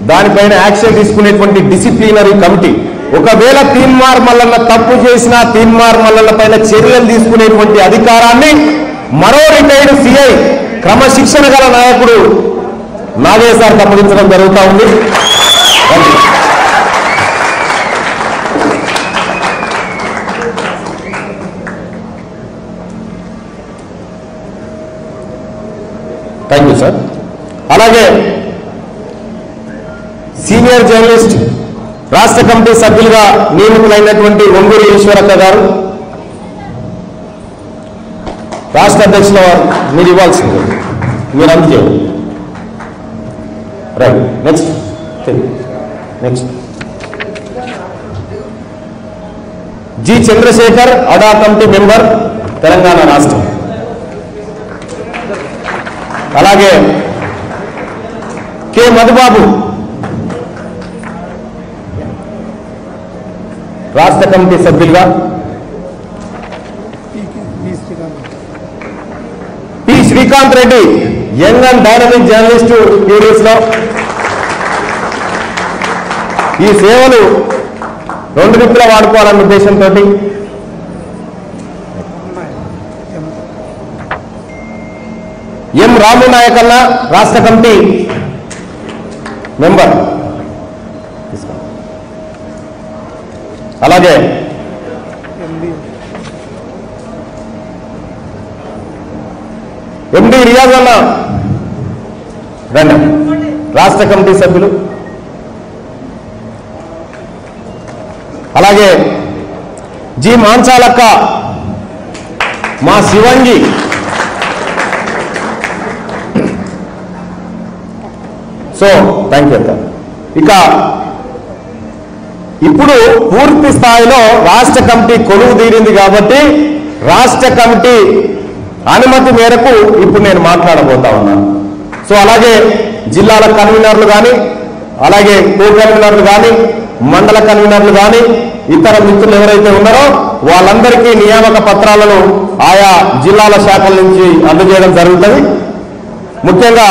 దానిపైన యాక్షన్ తీసుకునేటువంటి disciplinary committee ఒకవేళ తీన్మార్ మల్లన్న తప్పు చేసిన తీన్మార్ మల్లన్న పైన చర్యలు తీసుకునేటువంటి అధికారాన్ని మరో రిటైర్డ్ సిఐ క్రమశిక్షణ గల నాయకుడు నాగేశ్వర్ అప్పగించడం జరుగుతూ ఉంది thank you. Thank you sir అలాగే సీనియర్ జర్నలిస్ట్ రాష్ట్ర కమిటీ సభ్యులుగా నియమితులైనటువంటి ఒంగూరి ఈశ్వరక్క గారు రాష్ట్ర అధ్యక్షుల వారు మీరు ఇవ్వాల్సింది మీరు అందజేయండి right next next G Chandrashekar అడా కమిటీ మెంబర్ తెలంగాణ రాష్ట్రం అలాగే కె మధుబాబు రాష్ట్ర కమిటీ సభ్యులుగా P Srikanth Reddy young and dynamic journalist curious లో ఈ సేవలు రెండు దిక్కులా వాడుకోవాలన్న ఉద్దేశంతో ఎం రాము నాయకన్న రాష్ట్ర కమిటీ మెంబర్ అలాగే ఎండి రియాజ్ అన్న రండి రాష్ట్ర కమిటీ సభ్యులు అలాగే జి మాంచాలక్క మా శివంగి సో థ్యాంక్ యూ అక్క ఇక ఇప్పుడు పూర్తి స్థాయిలో రాష్ట్ర కమిటీ కొలువు తీరింది కాబట్టి రాష్ట్ర కమిటీ అనుమతి మేరకు ఇప్పుడు నేను మాట్లాడబోతా ఉన్నాను సో అలాగే జిల్లాల కన్వీనర్లు కానీ అలాగే కో కన్వీనర్లు కానీ మండల కన్వీనర్లు కానీ ఇతర మిత్రులు ఎవరైతే ఉన్నారో వాళ్ళందరికీ నియామక పత్రాలను ఆయా జిల్లాల శాఖల నుంచి అందజేయడం జరుగుతుంది ముఖ్యంగా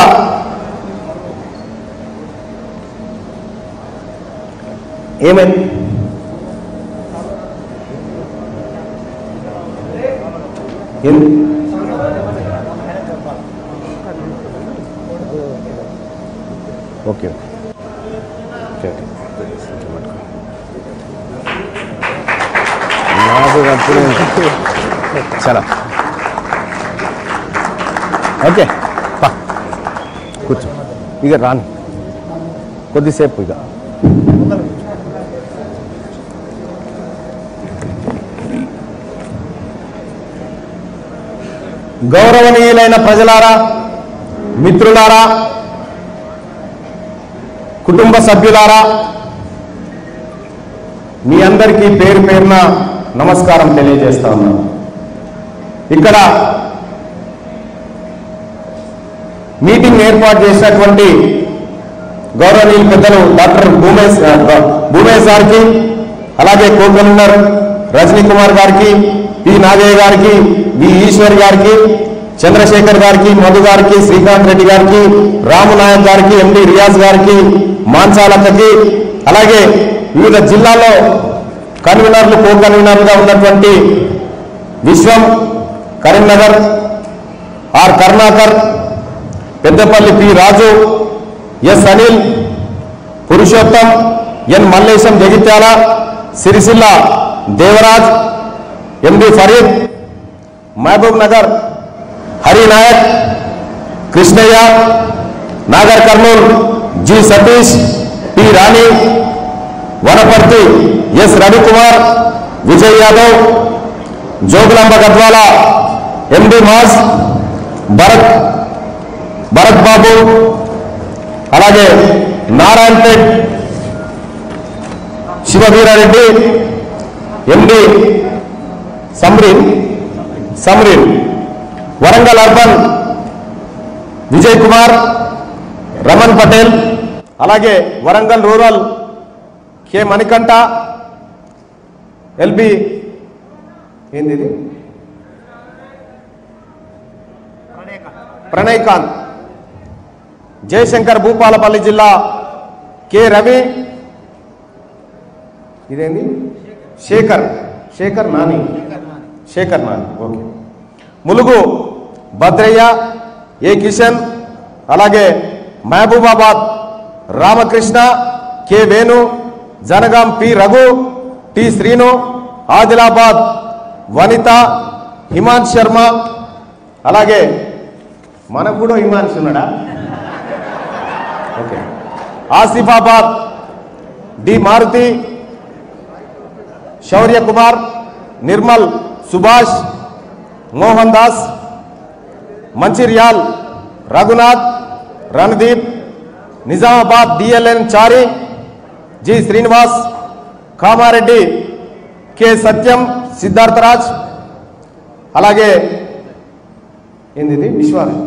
ఏమైంది ఏంది ఓకే ఓకే ఓకే నాకు అప్పుడు చాలా ఓకే పా కూర్చో ఇక రాను కొద్దిసేపు ఇక గౌరవనీయులైన ప్రజలారా మిత్రులారా కుటుంబ సభ్యులారా మీ అందరికీ పేరు పేరున నమస్కారం తెలియజేస్తా ఉన్నాను ఇక్కడ మీటింగ్ ఏర్పాటు చేసినటువంటి గౌరవనీయులు పెద్దలు డాక్టర్ భూమేశ్ భూమేశ్ గారికి అలాగే కో కన్వీనర్ రజనీ కుమార్ గారికి పి నాగయ్య గారికి వి ఈశ్వర్ గారికి చంద్రశేఖర్ గారికి మధు గారికి శ్రీకాంత్ రెడ్డి గారికి రాము నాయక్ గారికి ఎండి రియాజ్ గారికి మాన్సాలక్కకి అలాగే వివిధ జిల్లాల్లో కన్వీనర్లు కో కన్వీనర్లుగా ఉన్నటువంటి Vishwam Karimnagar R Karunakar Peddapalli P Raju S Anil Purushottam N Mallesham Jagtial Sircilla Devaraj MD Farid Mahabubnagar Hari Naik Krishnaiah Nagarkurnool G Satish P Rani Wanaparthy S Ravikumar Vijay Yadav Jogulamba Gadwal MD మాస్ భరత్ భరత్ బాబు అలాగే నారాయణపేట్ శివవీరారెడ్డి ఎండి సమ్రీన్ సమ్రీన్ వరంగల్ అర్బన్ విజయ్ కుమార్ రమణ్ పటేల్ అలాగే Warangal rural K Manikanta LB ఏంది ఇది? ప్రణయ్ కాంత్ జయశంకర్ భూపాలపల్లి జిల్లా కె రవి ఇదేంది శేఖర్ శేఖర్ నాని శేఖర్ నాని ఓకే ములుగు భద్రయ్య ఏ కిషన్ అలాగే Mahabubabad Ramakrishna K Venu Jangaon P Raghu T Srinu Adilabad Vanitha Himansh Sharma అలాగే మనకు కూడా హిమాంశ్ ఉన్నాడా okay Asifabad D Maruthi Shourya Kumar Nirmal Subhash Mohan Das Mancherial Raghunath Randeep Nizamabad DLN Chari G Srinivas Kamareddy K Satyam Siddharthraj అలాగే ఏంది ఇది? విశ్వాస్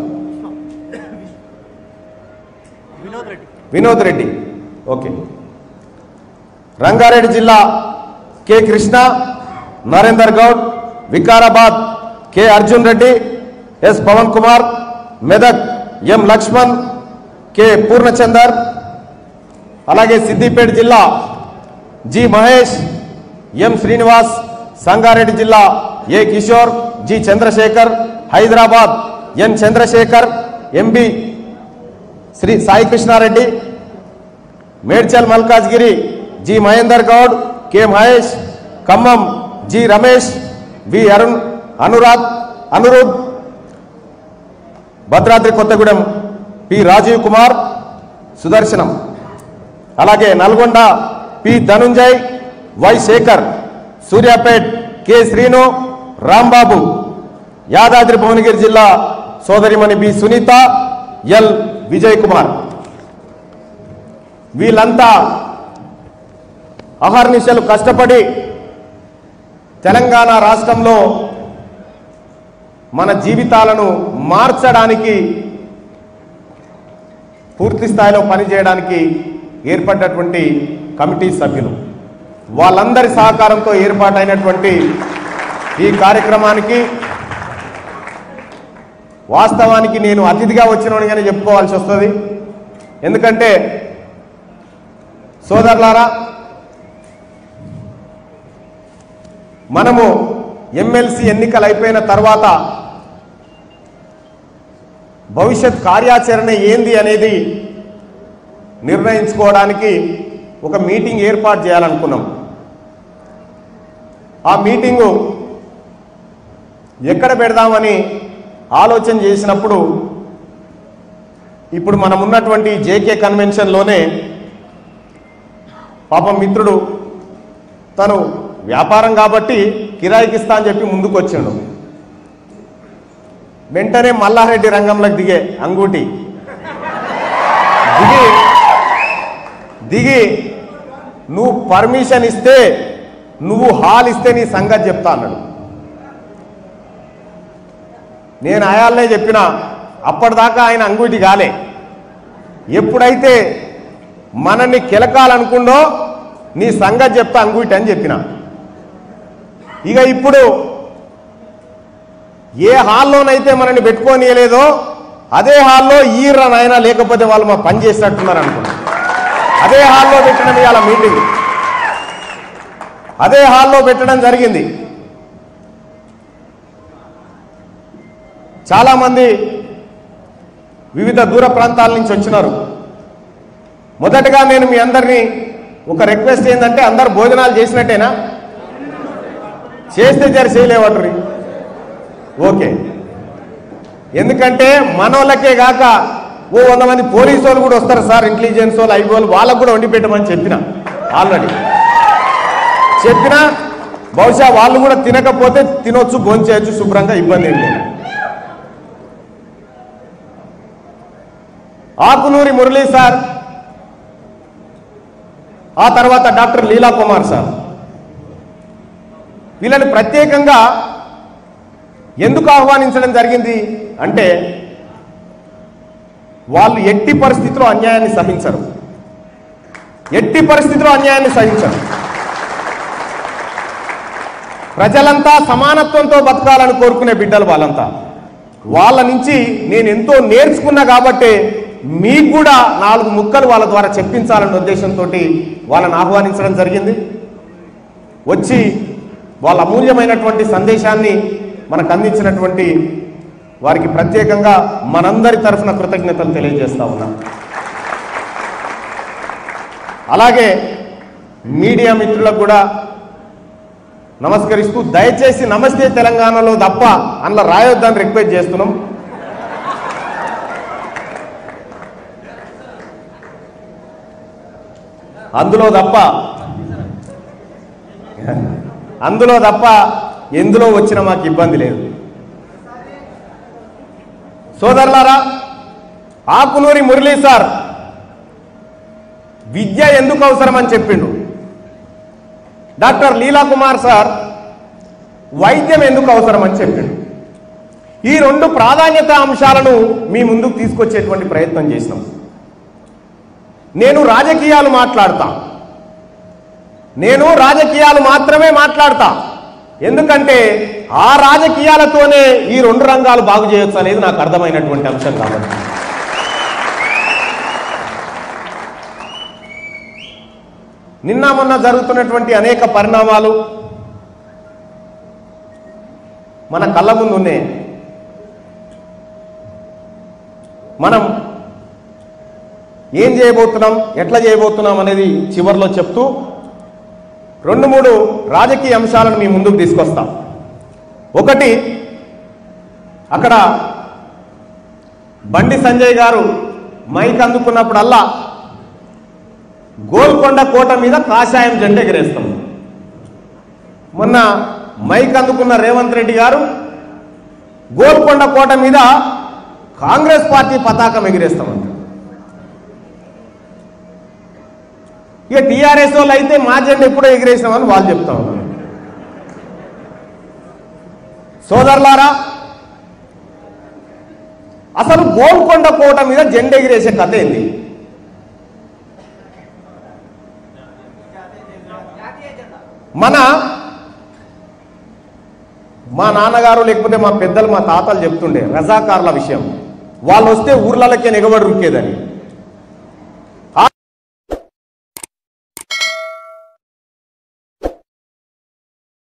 వినోద్ రెడ్డి ఓకే రంగారెడ్డి జిల్లా K Krishna Narender Goud Vikarabad K Arjun Reddy S Pavan Kumar Medak M Laxman K Purnachander అలాగే సిద్దిపేట జిల్లా జి మహేష్ ఎం శ్రీనివాస్ సంగారెడ్డి జిల్లా A Kishore G Chandrashekar Hyderabad N Chandrashekar MB Sri Sai Krishnareddy Medchal Malkajgiri G Mahender Goud K Mahesh Khammam G Ramesh V Arun Anurag Anurudh Bhadradri Kothagudem P Rajeev Kumar Sudarshanam అలాగే Nalgonda P Dhanunjay Y Shekar Suryapet K Srinu Rambabu Yadadri Bhuvanagiri జిల్లా సోదరిమణి బి సునీత ఎల్ విజయ్ కుమార్ వీళ్ళంతా అహర్నిశలు కష్టపడి తెలంగాణ రాష్ట్రంలో మన జీవితాలను మార్చడానికి పూర్తి స్థాయిలో పనిచేయడానికి ఏర్పడ్డటువంటి కమిటీ సభ్యులు వాళ్ళందరి సహకారంతో ఏర్పాటైనటువంటి ఈ కార్యక్రమానికి వాస్తవానికి నేను అతిథిగా వచ్చినోనిగానే చెప్పుకోవాల్సి వస్తుంది ఎందుకంటే సోదరులారా మనము ఎమ్మెల్సీ ఎన్నికలు అయిపోయిన తర్వాత భవిష్యత్ కార్యాచరణ ఏంది అనేది నిర్ణయించుకోవడానికి ఒక మీటింగ్ ఏర్పాటు చేయాలనుకున్నాం ఆ మీటింగు ఎక్కడ పెడదామని ఆలోచన చేసినప్పుడు ఇప్పుడు మనం ఉన్నటువంటి జేకే కన్వెన్షన్లోనే పాపం మిత్రుడు తను వ్యాపారం కాబట్టి కిరాయికి ఇస్తా అని చెప్పి ముందుకు వచ్చిండు వెంటనే మల్లారెడ్డి రంగంలోకి దిగే అంగూటి దిగి దిగి నువ్వు పర్మిషన్ ఇస్తే నువ్వు హాల్ ఇస్తే నీ సంగతి చెప్తా అన్నాడు నేను ఆయాలనే చెప్పిన అప్పటిదాకా ఆయన అంగూటి కాలే ఎప్పుడైతే మనల్ని కెలకాలనుకుందో నీ సంగతి చెప్తా అంగూటి అని చెప్పిన ఇక ఇప్పుడు ఏ హాల్లోనైతే మనల్ని పెట్టుకోనియలేదో అదే హాల్లో ఈర్రా నాయన లేకపోతే వాళ్ళు మా పని చేసినట్టున్నారు అనుకున్నా అదే హాల్లో పెట్టడం ఇవాళ మీటింగ్ అదే హాల్లో పెట్టడం జరిగింది చాలామంది వివిధ దూర ప్రాంతాల నుంచి వచ్చినారు మొదటగా నేను మీ అందరినీ ఒక రిక్వెస్ట్ ఏంటంటే అందరు భోజనాలు చేసినట్టేనా చేస్తే జర చేయలేవట్రి ఓకే ఎందుకంటే మనోళ్ళకే కాక ఓ వంద మంది పోలీసు వాళ్ళు కూడా వస్తారు సార్ ఇంటెలిజెన్స్ వాళ్ళు ఐదు వాళ్ళు వాళ్ళకు కూడా వండి పెట్టమని చెప్పిన ఆల్రెడీ చెప్పినా బహుశా వాళ్ళు కూడా తినకపోతే తినొచ్చు భోంచేయచ్చు శుభ్రంగా ఇబ్బంది ఏం లేదు ఆకునూరి మురళీ సార్ ఆ తర్వాత డాక్టర్ లీలా కుమార్ సార్ వీళ్ళని ప్రత్యేకంగా ఎందుకు ఆహ్వానించడం జరిగింది అంటే వాళ్ళు ఎట్టి పరిస్థితిలో అన్యాయాన్ని సహించరు ఎట్టి పరిస్థితిలో అన్యాయాన్ని సహించరు ప్రజలంతా సమానత్వంతో బతకాలని కోరుకునే బిడ్డలు వాళ్ళంతా వాళ్ళ నుంచి నేను ఎంతో నేర్చుకున్నా కాబట్టే మీకు కూడా నాలుగు ముక్కలు వాళ్ళ ద్వారా చెప్పించాలన్న ఉద్దేశంతో వాళ్ళని ఆహ్వానించడం జరిగింది వచ్చి వాళ్ళ అమూల్యమైనటువంటి సందేశాన్ని మనకు అందించినటువంటి వారికి ప్రత్యేకంగా మనందరి తరఫున కృతజ్ఞతలు తెలియజేస్తా ఉన్నాం అలాగే మీడియా మిత్రులకు కూడా నమస్కరిస్తూ దయచేసి నమస్తే తెలంగాణలో తప్ప అందులో రాయొద్దని రిక్వెస్ట్ చేస్తున్నాం అందులో తప్ప అందులో తప్ప ఎందులో వచ్చినా మాకు ఇబ్బంది లేదు సోదరులారా ఆకునూరి మురళీ సార్ విద్య ఎందుకు అవసరమని చెప్పిండు డాక్టర్ లీలా కుమార్ సార్ వైద్యం ఎందుకు అవసరమని చెప్పిండు ఈ రెండు ప్రాధాన్యత అంశాలను మీ ముందుకు తీసుకొచ్చేటువంటి ప్రయత్నం చేసినాం నేను రాజకీయాలు మాట్లాడతా నేను రాజకీయాలు మాత్రమే మాట్లాడతా ఎందుకంటే ఆ రాజకీయాలతోనే ఈ రెండు రంగాలు బాగు చేయొచ్చు అనేది నాకు అర్థమైనటువంటి అంశం కాబట్టి నిన్న మొన్న జరుగుతున్నటువంటి అనేక పరిణామాలు మన కళ్ళ ముందు ఉన్నాయి మనం ఏం చేయబోతున్నాం ఎట్లా చేయబోతున్నాం అనేది చివరిలో చెప్తూ రెండు మూడు రాజకీయ అంశాలను మీ ముందుకు తీసుకొస్తాం ఒకటి అక్కడ బండి సంజయ్ గారు మైక్ అందుకున్నప్పుడల్లా గోల్కొండ కోట మీద కాషాయం జెండా ఎగరేస్తాం మొన్న మైక్ అందుకున్న రేవంత్ రెడ్డి గారు గోల్కొండ కోట మీద కాంగ్రెస్ పార్టీ పతాకం ఎగిరేస్తామంట ఇక టీఆర్ఎస్ వాళ్ళు అయితే మా జెండా ఎప్పుడో ఎగిరేసినామని వాళ్ళు చెప్తా ఉన్నారు సోదరులారా అసలు గోల్కొండ కోట మీద జెండా ఎగిరేసే కథ ఏంది మన మా నాన్నగారు లేకపోతే మా పెద్దలు మా తాతలు చెప్తుండే రజాకారుల విషయం వాళ్ళు వస్తే ఊర్లకే ఎగబడి రుక్కేదని